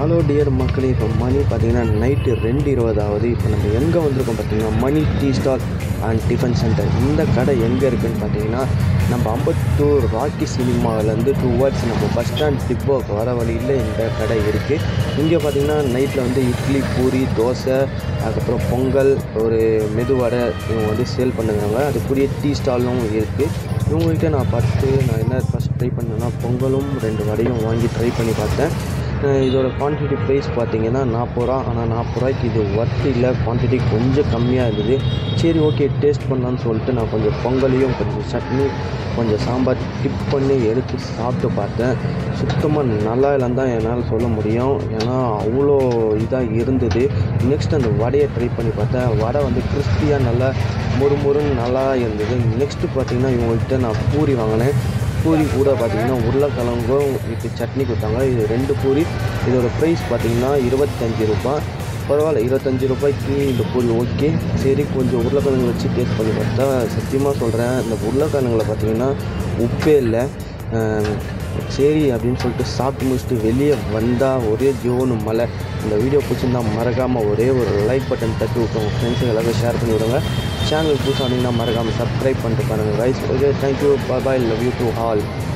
hello dear மக்களே இப்போ மணி பார்த்தீங்கன்னா நைட்டு ரெண்டு இருபதாவது இப்போ நம்ம எங்கே வந்திருக்கோம் பார்த்தீங்கன்னா Mani tea stall and tiffin centre இந்த கடை எங்கே இருக்குன்னு பார்த்தீங்கன்னா நம்ம அம்பத்தூர் ராக்கி சினிமாவிலேருந்து டுவர்ட்ஸ் நம்ம பஸ் ஸ்டாண்ட் டிப்போக்கு வர வழியில் இந்த கடை இருக்குது இங்கே பார்த்தீங்கன்னா நைட்டில் வந்து இட்லி பூரி தோசை அதுக்கப்புறம் பொங்கல் ஒரு மெதுவடை இவங்க வந்து சேல் பண்ணுறாங்க அதுக்குரிய டீ ஸ்டாலும் இருக்குது இவங்ககிட்ட நான் பார்த்து நான் என்ன ஃபஸ்ட் ட்ரை பண்ணேன்னா பொங்கலும் ரெண்டு வடையும் வாங்கி ட்ரை பண்ணி பார்த்தேன் அஹ் இதோட குவான்டிட்டி ப்ரைஸ் பார்த்தீங்கன்னா நாற்பது ரூபா ஆனால் நாற்பது ரூபாய்க்கு இது ஒர்த் இல்லை குவான்டிட்டி கொஞ்சம் கம்மியாக இருந்தது சரி ஓகே டேஸ்ட் பண்ணலான்னு சொல்லிட்டு நான் கொஞ்சம் பொங்கலையும் கொஞ்சம் சட்னி கொஞ்சம் சாம்பார் டிப் பண்ணி எடுத்து சாப்பிட்டு பார்த்தேன் சுத்தமாக நல்லா இல்லைன்னு தான் என்னால் சொல்ல முடியும் ஏன்னா அவ்வளோ இதாக இருந்தது நெக்ஸ்ட் அந்த வடையை ட்ரை பண்ணி பார்த்தேன் வடை வந்து கிறிஸ்பியாக நல்லா மொறுமொறுன்னு நல்லா இருந்தது நெக்ஸ்ட்டு பார்த்தீங்கன்னா இவங்கள்ட்ட நான் பூரி வாங்கினேன் பூரி கூட பார்த்தீங்கன்னா உருளைக்கிழங்கும் வித்து சட்னி கொடுத்தாங்க இது ரெண்டு பூரி இதோட ப்ரைஸ் பார்த்தீங்கன்னா இருபத்தஞ்சி ரூபாய் பரவாயில்ல இருபத்தஞ்சி ரூபாய்க்கு இந்த பூரி ஓகே சரி கொஞ்சம் உருளைக்கிழங்கு வச்சு டேஸ்ட் பண்ணி பார்த்தா சத்தியமாக சொல்கிறேன் இந்த உருளைக்கிழங்குல பார்த்தீங்கன்னா உப்பே இல்லை அஹ் சரி அப்படின்னு சொல்லிட்டு சாப்பிட்டு முடிச்சுட்டு வெளியே வந்தால் ஒரே ஜோனு மலை இந்த வீடியோ பிடிச்சிருந்தா மறக்காமல் ஒரே ஒரு லைக் பட்டன் தட்டி விட்டு உங்கள் ஃப்ரெண்ட்ஸுங்க எல்லாருக்கும் ஷேர் பண்ணி விடுங்க சேனல் புதுசாக வந்தீங்கன்னா மறக்காமல் சப்ஸ்கிரைப் பண்ணிட்டு பாருங்கள் rice okay thank you bye bye love you to all